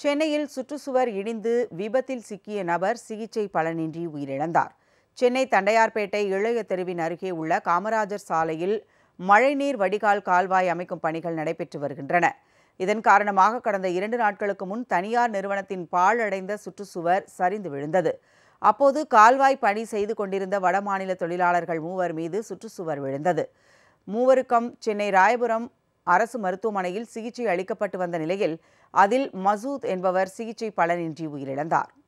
சென்னையில் சுற்றுச்சுவர் இடிந்து விபத்தில் சிக்கிய நபர் சிகிச்சை பலனின்றி உயிரிழந்தார் சென்னை தண்டையார்பேட்டை இளைய தெருவின் அருகே உள்ள காமராஜர் சாலையில் மழைநீர் வடிகால் கால்வாய் அமைக்கும் பணிகள் நடைபெற்று வருகின்றன இதன் காரணமாக கடந்த இரண்டு நாட்களுக்கு முன் தனியார் நிறுவனத்தின் பாழடைந்த சுற்றுச்சுவர் சரிந்து விழுந்தது அப்போது கால்வாய் பணி செய்து கொண்டிருந்த வடமாநில தொழிலாளர்கள் மூவர் மீது சுற்றுச்சுவர் விழுந்தது மூவருக்கும் சென்னை ராயபுரம் அரசு மருத்துவமனையில் சிகிச்சை அளிக்கப்பட்டு வந்த நிலையில் அதில் மசூத் என்பவர் சிகிச்சை பலனின்றி உயிரிழந்தார்